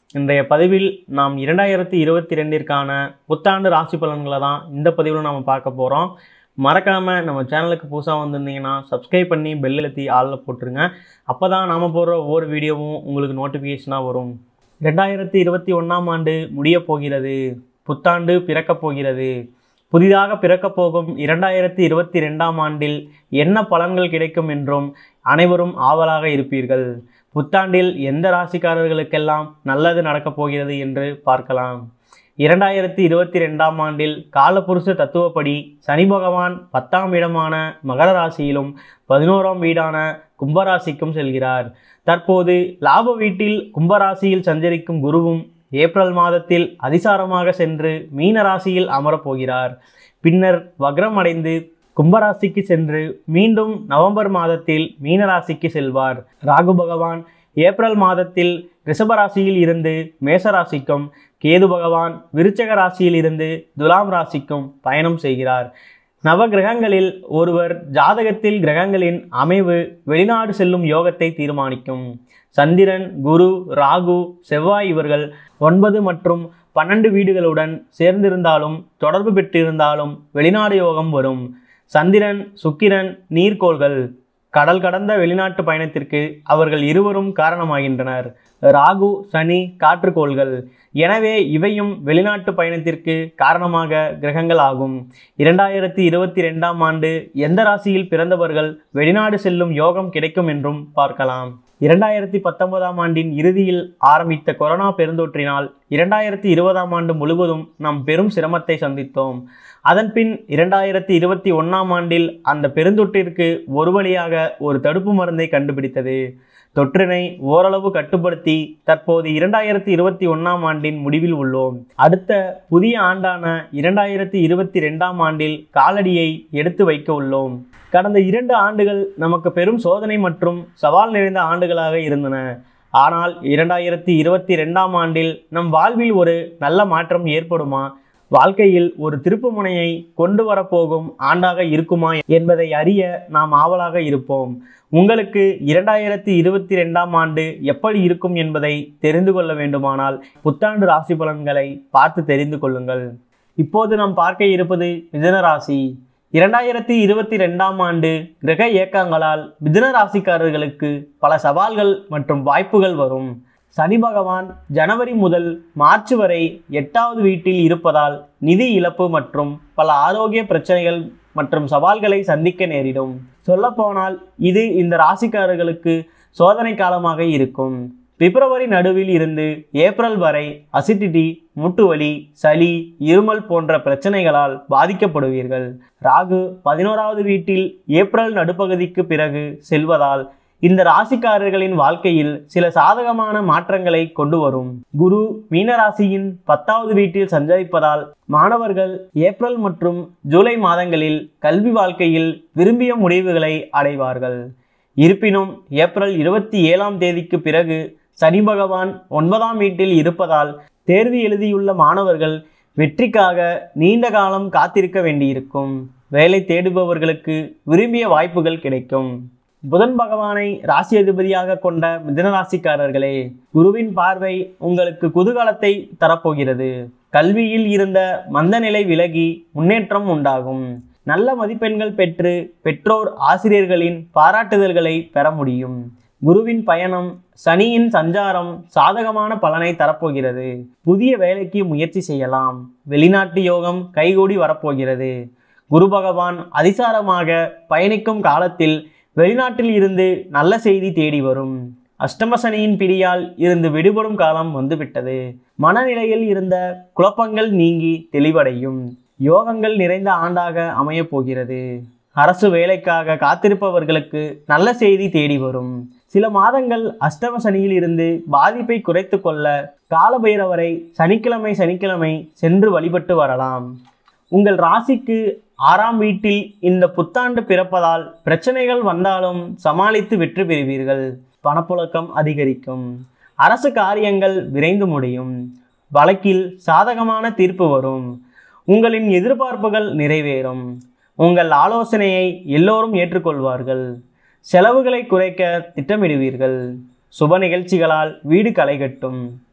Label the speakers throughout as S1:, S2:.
S1: இன்றைய பதிவில் நாம் இரண்டாயிரத்தி இருபத்தி ரெண்டிற்கான புத்தாண்டு ராசி பலன்களை தான் இந்த பதிவில் நம்ம பார்க்க போகிறோம் மறக்காமல் நம்ம சேனலுக்கு புதுசாக வந்திருந்தீங்கன்னா சப்ஸ்கிரைப் பண்ணி பெல் அழுத்தி ஆளில் போட்டுருங்க அப்போ தான் நாம் போடுற ஒவ்வொரு வீடியோவும் உங்களுக்கு நோட்டிஃபிகேஷனாக வரும் ரெண்டாயிரத்தி இருபத்தி ஒன்றாம் ஆண்டு முடியப் போகிறது புத்தாண்டு பிறக்கப் போகிறது புதிதாக பிறக்கப் போகும் இரண்டாயிரத்தி இருபத்தி ரெண்டாம் ஆண்டில் என்ன பலன்கள் கிடைக்கும் என்றும் அனைவரும் ஆவலாக இருப்பீர்கள் புத்தாண்டில் எந்த ராசிக்காரர்களுக்கெல்லாம் நல்லது நடக்கப் போகிறது என்று பார்க்கலாம் இரண்டாயிரத்தி இருபத்தி ரெண்டாம் ஆண்டில் காலபுருஷ தத்துவப்படி சனி பகவான் பத்தாம் இடமான மகர ராசியிலும் பதினோராம் வீடான கும்பராசிக்கும் செல்கிறார் தற்போது லாப வீட்டில் கும்பராசியில் சஞ்சரிக்கும் குருவும் ஏப்ரல் மாதத்தில் அதிசாரமாக சென்று மீன ராசியில் அமரப் போகிறார் பின்னர் வக்ரம் அடைந்து கும்பராசிக்கு சென்று மீண்டும் நவம்பர் மாதத்தில் மீனராசிக்கு செல்வார் ராகு பகவான் ஏப்ரல் மாதத்தில் ரிஷபராசியில் இருந்து மேசராசிக்கும் கேது பகவான் விருச்சக ராசியில் இருந்து துலாம் ராசிக்கும் பயணம் செய்கிறார் நவ கிரகங்களில் ஒருவர் ஜாதகத்தில் கிரகங்களின் அமைவு வெளிநாடு செல்லும் யோகத்தை தீர்மானிக்கும் சந்திரன் குரு ராகு செவ்வாய் இவர்கள் ஒன்பது மற்றும் பன்னெண்டு வீடுகளுடன் சேர்ந்திருந்தாலும் தொடர்பு பெற்றிருந்தாலும் வெளிநாடு யோகம் வரும் சந்திரன் சுக்கிரன் நீர்க்கோள்கள் கடல் கடந்த வெளிநாட்டு பயணத்திற்கு அவர்கள் இருவரும் காரணமாகின்றனர் ராகு சனி காற்றுக்கோள்கள் எனவே இவையும் வெளிநாட்டு பயணத்திற்கு காரணமாக கிரகங்கள் ஆகும் இரண்டாயிரத்தி இருபத்தி ரெண்டாம் ஆண்டு எந்த ராசியில் பிறந்தவர்கள் வெளிநாடு செல்லும் யோகம் கிடைக்கும் என்றும் பார்க்கலாம் இரண்டாயிரத்தி பத்தொன்பதாம் ஆண்டின் இறுதியில் ஆரம்பித்த கொரோனா பெருந்தொற்றினால் இரண்டாயிரத்தி இருபதாம் ஆண்டு முழுவதும் நாம் பெரும் சிரமத்தை சந்தித்தோம் அதன்பின் இரண்டாயிரத்தி இருபத்தி ஒன்றாம் ஆண்டில் அந்த பெருந்தொற்றிற்கு ஒரு வழியாக ஒரு தடுப்பு மருந்தை கண்டுபிடித்தது தொற்றினை ஓரளவு கட்டுப்படுத்தி தற்போது இரண்டாயிரத்தி இருபத்தி ஒன்றாம் ஆண்டின் முடிவில் உள்ளோம் அடுத்த புதிய ஆண்டான இரண்டாயிரத்தி இருபத்தி ரெண்டாம் ஆண்டில் காலடியை எடுத்து வைக்க உள்ளோம் கடந்த இரண்டு ஆண்டுகள் நமக்கு பெரும் சோதனை மற்றும் சவால் நிறைந்த ஆண்டுகளாக இருந்தன ஆனால் இரண்டாயிரத்தி இருபத்தி ரெண்டாம் ஆண்டில் நம் வாழ்வில் ஒரு நல்ல மாற்றம் ஏற்படுமா வாழ்க்கையில் ஒரு திருப்பு முனையை கொண்டு வரப்போகும் ஆண்டாக இருக்குமா என்பதை அறிய நாம் ஆவலாக இருப்போம் உங்களுக்கு இரண்டாயிரத்தி இருபத்தி ரெண்டாம் ஆண்டு எப்படி இருக்கும் என்பதை தெரிந்து கொள்ள வேண்டுமானால் புத்தாண்டு ராசி பலன்களை பார்த்து தெரிந்து கொள்ளுங்கள் இப்போது நாம் பார்க்க இருப்பது மிதுன ராசி இரண்டாயிரத்தி இருபத்தி ரெண்டாம் ஆண்டு கிரக இயக்கங்களால் மிதுன ராசிக்காரர்களுக்கு பல சவால்கள் மற்றும் வாய்ப்புகள் வரும் சனி பகவான் ஜனவரி முதல் மார்ச் வரை எட்டாவது வீட்டில் இருப்பதால் நிதி இழப்பு மற்றும் பல ஆரோக்கிய பிரச்சனைகள் மற்றும் சவால்களை சந்திக்க நேரிடும் சொல்லப்போனால் இது இந்த ராசிக்காரர்களுக்கு சோதனை காலமாக இருக்கும் பிப்ரவரி நடுவில் இருந்து ஏப்ரல் வரை அசிடிட்டி முட்டுவலி சளி இருமல் போன்ற பிரச்சனைகளால் பாதிக்கப்படுவீர்கள் ராகு பதினோராவது வீட்டில் ஏப்ரல் நடுப்பகுதிக்கு பிறகு செல்வதால் இந்த ராசிக்காரர்களின் வாழ்க்கையில் சில சாதகமான மாற்றங்களை கொண்டு வரும் குரு மீனராசியின் பத்தாவது வீட்டில் சஞ்சரிப்பதால் மாணவர்கள் ஏப்ரல் மற்றும் ஜூலை மாதங்களில் கல்வி வாழ்க்கையில் விரும்பிய முடிவுகளை அடைவார்கள் இருப்பினும் ஏப்ரல் இருபத்தி ஏழாம் தேதிக்கு பிறகு சனி பகவான் ஒன்பதாம் வீட்டில் இருப்பதால் தேர்வு எழுதியுள்ள மாணவர்கள் வெற்றிக்காக நீண்ட காலம் காத்திருக்க வேண்டியிருக்கும் வேலை தேடுபவர்களுக்கு விரும்பிய வாய்ப்புகள் கிடைக்கும் புதன் பகவானை ராசி அதிபதியாக கொண்ட மிதன ராசிக்காரர்களே குருவின் பார்வை உங்களுக்கு குதூகலத்தை தரப்போகிறது கல்வியில் இருந்த மந்தநிலை விலகி முன்னேற்றம் உண்டாகும் நல்ல மதிப்பெண்கள் பெற்று பெற்றோர் ஆசிரியர்களின் பாராட்டுதல்களை பெற முடியும் குருவின் பயணம் சனியின் சஞ்சாரம் சாதகமான பலனை தரப்போகிறது புதிய வேலைக்கு முயற்சி செய்யலாம் வெளிநாட்டு யோகம் கைகூடி வரப்போகிறது குரு பகவான் அதிசாரமாக பயணிக்கும் காலத்தில் வெளிநாட்டில் இருந்து நல்ல செய்தி தேடி வரும் அஷ்டமசனியின் பிடியால் இருந்து விடுபடும் காலம் வந்துவிட்டது மனநிலையில் இருந்த குழப்பங்கள் நீங்கி தெளிவடையும் யோகங்கள் நிறைந்த ஆண்டாக அமையப் போகிறது அரசு வேலைக்காக காத்திருப்பவர்களுக்கு நல்ல செய்தி தேடி வரும் சில மாதங்கள் அஷ்டம சனியில் இருந்து பாதிப்பை குறைத்து கொள்ள காலபைரவரை சனிக்கிழமை சனிக்கிழமை சென்று வழிபட்டு வரலாம் உங்கள் ராசிக்கு ஆறாம் வீட்டில் இந்த புத்தாண்டு பிறப்பதால் பிரச்சனைகள் வந்தாலும் சமாளித்து வெற்றி பெறுவீர்கள் பணப்புழக்கம் அதிகரிக்கும் அரசு காரியங்கள் விரைந்து முடியும் வழக்கில் சாதகமான தீர்ப்பு வரும் உங்களின் எதிர்பார்ப்புகள் நிறைவேறும் உங்கள் ஆலோசனையை எல்லோரும் ஏற்றுக்கொள்வார்கள் செலவுகளை குறைக்க திட்டமிடுவீர்கள் சுப நிகழ்ச்சிகளால் வீடு களை கட்டும்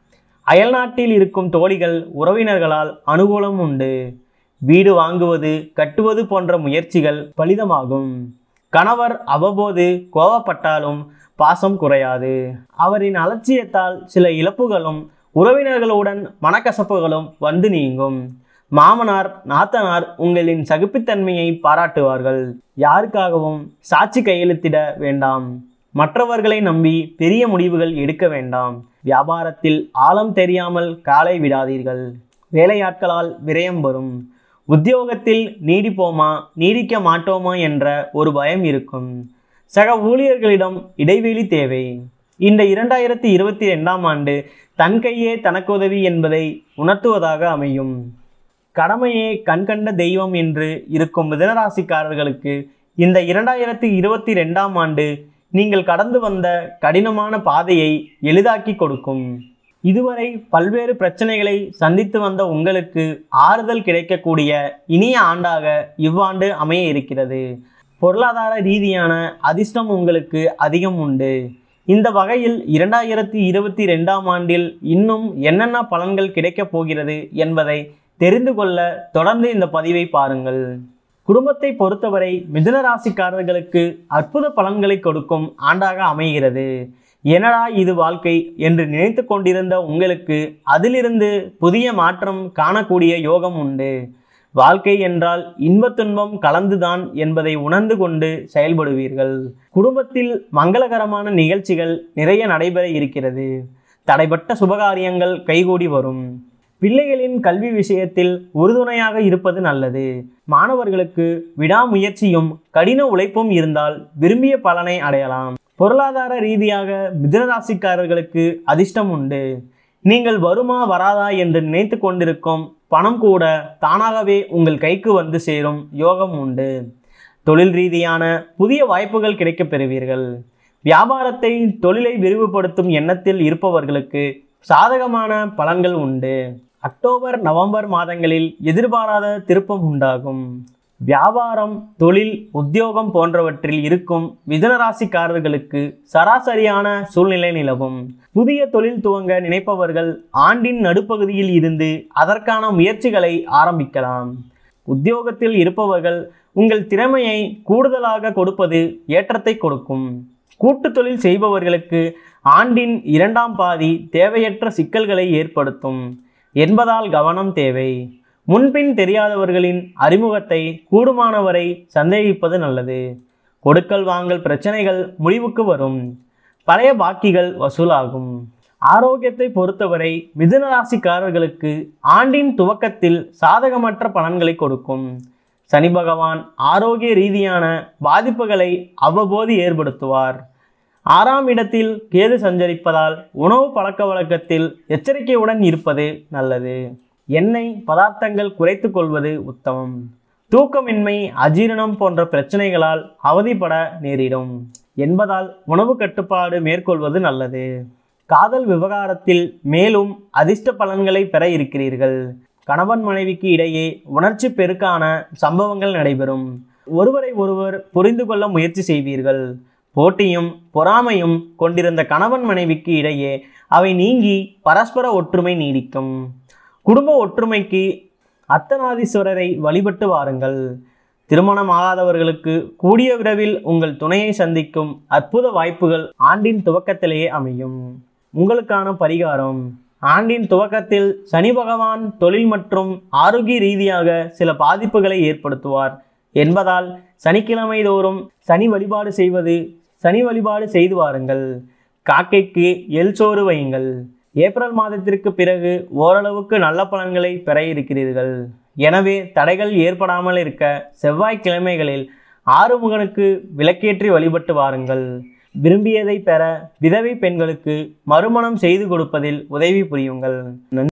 S1: அயல்நாட்டில் இருக்கும் தோழிகள் உறவினர்களால் அனுகூலம் உண்டு வீடு வாங்குவது கட்டுவது போன்ற முயற்சிகள் பலிதமாகும் கணவர் அவ்வப்போது கோவப்பட்டாலும் பாசம் குறையாது அவரின் அலட்சியத்தால் சில இழப்புகளும் உறவினர்களுடன் மனக்கசப்புகளும் வந்து நீங்கும் மாமனார் நாத்தனார் உங்களின் சகிப்புத்தன்மையை பாராட்டுவார்கள் யாருக்காகவும் சாட்சி கையெழுத்திட வேண்டாம் மற்றவர்களை நம்பி பெரிய முடிவுகள் எடுக்க வேண்டாம் வியாபாரத்தில் ஆழம் தெரியாமல் காலை விடாதீர்கள் வேலையாட்களால் விரயம் வரும் உத்தியோகத்தில் நீடிப்போமா நீடிக்க மாட்டோமா என்ற ஒரு பயம் இருக்கும் சக ஊழியர்களிடம் இடைவெளி தேவை இந்த இரண்டாயிரத்தி இருபத்தி ரெண்டாம் ஆண்டு தன் கையே தனக்கு உதவி என்பதை உணர்த்துவதாக அமையும் கடமையே கண்கண்ட தெய்வம் என்று இருக்கும் மிதனராசிக்காரர்களுக்கு இந்த இரண்டாயிரத்தி இருபத்தி ரெண்டாம் ஆண்டு நீங்கள் கடந்து வந்த கடினமான பாதையை எளிதாக்கி கொடுக்கும் இதுவரை பல்வேறு பிரச்சனைகளை சந்தித்து வந்த உங்களுக்கு ஆறுதல் கிடைக்கக்கூடிய இனிய ஆண்டாக இவ்வாண்டு அமைய இருக்கிறது பொருளாதார ரீதியான அதிர்ஷ்டம் உங்களுக்கு அதிகம் உண்டு இந்த வகையில் இரண்டாயிரத்தி இருபத்தி ரெண்டாம் ஆண்டில் இன்னும் என்னென்ன பலன்கள் கிடைக்கப் போகிறது என்பதை தெரிந்து கொள்ள தொடர்ந்து இந்த பதிவை பாருங்கள் குடும்பத்தை பொறுத்தவரை மிதுன ராசிக்காரர்களுக்கு அற்புத பலன்களை கொடுக்கும் ஆண்டாக அமைகிறது என்னடா இது வாழ்க்கை என்று நினைத்து கொண்டிருந்த உங்களுக்கு அதிலிருந்து புதிய மாற்றம் காணக்கூடிய யோகம் உண்டு வாழ்க்கை என்றால் இன்பத் துன்பம் கலந்துதான் என்பதை உணர்ந்து கொண்டு செயல்படுவீர்கள் குடும்பத்தில் மங்களகரமான நிகழ்ச்சிகள் நிறைய நடைபெற இருக்கிறது தடைப்பட்ட சுபகாரியங்கள் கைகூடி வரும் பிள்ளைகளின் கல்வி விஷயத்தில் உறுதுணையாக இருப்பது நல்லது மாணவர்களுக்கு விடாமுயற்சியும் கடின உழைப்பும் இருந்தால் விரும்பிய பலனை அடையலாம் பொருளாதார ரீதியாக மிதுனராசிக்காரர்களுக்கு அதிர்ஷ்டம் உண்டு நீங்கள் வருமா வராதா என்று நினைத்து கொண்டிருக்கும் பணம் கூட தானாகவே உங்கள் கைக்கு வந்து சேரும் யோகம் உண்டு தொழில் ரீதியான புதிய வாய்ப்புகள் கிடைக்கப் பெறுவீர்கள் வியாபாரத்தை தொழிலை விரிவுபடுத்தும் எண்ணத்தில் இருப்பவர்களுக்கு சாதகமான பலன்கள் உண்டு அக்டோபர் நவம்பர் மாதங்களில் எதிர்பாராத திருப்பம் உண்டாகும் வியாபாரம் தொழில் உத்தியோகம் போன்றவற்றில் இருக்கும் மிதனராசிக்காரர்களுக்கு சராசரியான சூழ்நிலை நிலவும் புதிய தொழில் துவங்க நினைப்பவர்கள் ஆண்டின் நடுப்பகுதியில் இருந்து அதற்கான முயற்சிகளை ஆரம்பிக்கலாம் உத்தியோகத்தில் இருப்பவர்கள் உங்கள் திறமையை கூடுதலாக கொடுப்பது ஏற்றத்தை கொடுக்கும் கூட்டு தொழில் செய்பவர்களுக்கு ஆண்டின் இரண்டாம் பாதி தேவையற்ற சிக்கல்களை ஏற்படுத்தும் என்பதால் கவனம் தேவை முன்பின் தெரியாதவர்களின் அறிமுகத்தை கூடுமானவரை சந்தேகிப்பது நல்லது கொடுக்கல் வாங்கல் பிரச்சனைகள் முடிவுக்கு வரும் பழைய பாக்கிகள் வசூலாகும் ஆரோக்கியத்தை பொறுத்தவரை மிதுன ராசிக்காரர்களுக்கு ஆண்டின் துவக்கத்தில் சாதகமற்ற பலன்களை கொடுக்கும் சனி பகவான் ஆரோக்கிய ரீதியான பாதிப்புகளை அவ்வப்போது ஏற்படுத்துவார் ஆறாம் இடத்தில் கேது சஞ்சரிப்பதால் உணவு பழக்க வழக்கத்தில் எச்சரிக்கையுடன் இருப்பது நல்லது எண்ணெய் பதார்த்தங்கள் குறைத்து கொள்வது உத்தமம் தூக்கமின்மை அஜீரணம் போன்ற பிரச்சனைகளால் அவதிப்பட நேரிடும் என்பதால் உணவு கட்டுப்பாடு மேற்கொள்வது நல்லது காதல் விவகாரத்தில் மேலும் அதிர்ஷ்ட பலன்களை பெற இருக்கிறீர்கள் கணவன் மனைவிக்கு இடையே உணர்ச்சி பெருக்கான சம்பவங்கள் நடைபெறும் ஒருவரை ஒருவர் புரிந்து கொள்ள முயற்சி செய்வீர்கள் போட்டியும் பொறாமையும் கொண்டிருந்த கணவன் மனைவிக்கு இடையே அவை நீங்கி பரஸ்பர ஒற்றுமை நீடிக்கும் குடும்ப ஒற்றுமைக்கு அர்த்தநாதீஸ்வரரை வழிபட்டு வாருங்கள் திருமணமாகாதவர்களுக்கு கூடிய விரைவில் உங்கள் துணையை சந்திக்கும் அற்புத வாய்ப்புகள் ஆண்டின் துவக்கத்திலேயே அமையும் உங்களுக்கான பரிகாரம் ஆண்டின் துவக்கத்தில் சனி பகவான் தொழில் மற்றும் ஆரோக்கிய ரீதியாக சில பாதிப்புகளை ஏற்படுத்துவார் என்பதால் சனிக்கிழமை தோறும் சனி வழிபாடு செய்வது சனி வழிபாடு செய்து வாருங்கள் காக்கைக்கு எல் சோறு வையுங்கள் ஏப்ரல் மாதத்திற்கு பிறகு ஓரளவுக்கு நல்ல பலன்களை பெற இருக்கிறீர்கள் எனவே தடைகள் ஏற்படாமல் இருக்க செவ்வாய்க்கிழமைகளில் ஆறுமுகனுக்கு விளக்கேற்றி வழிபட்டு வாருங்கள் விரும்பியதை பெற விதவை பெண்களுக்கு மறுமணம் செய்து கொடுப்பதில் உதவி புரியுங்கள் நன்றி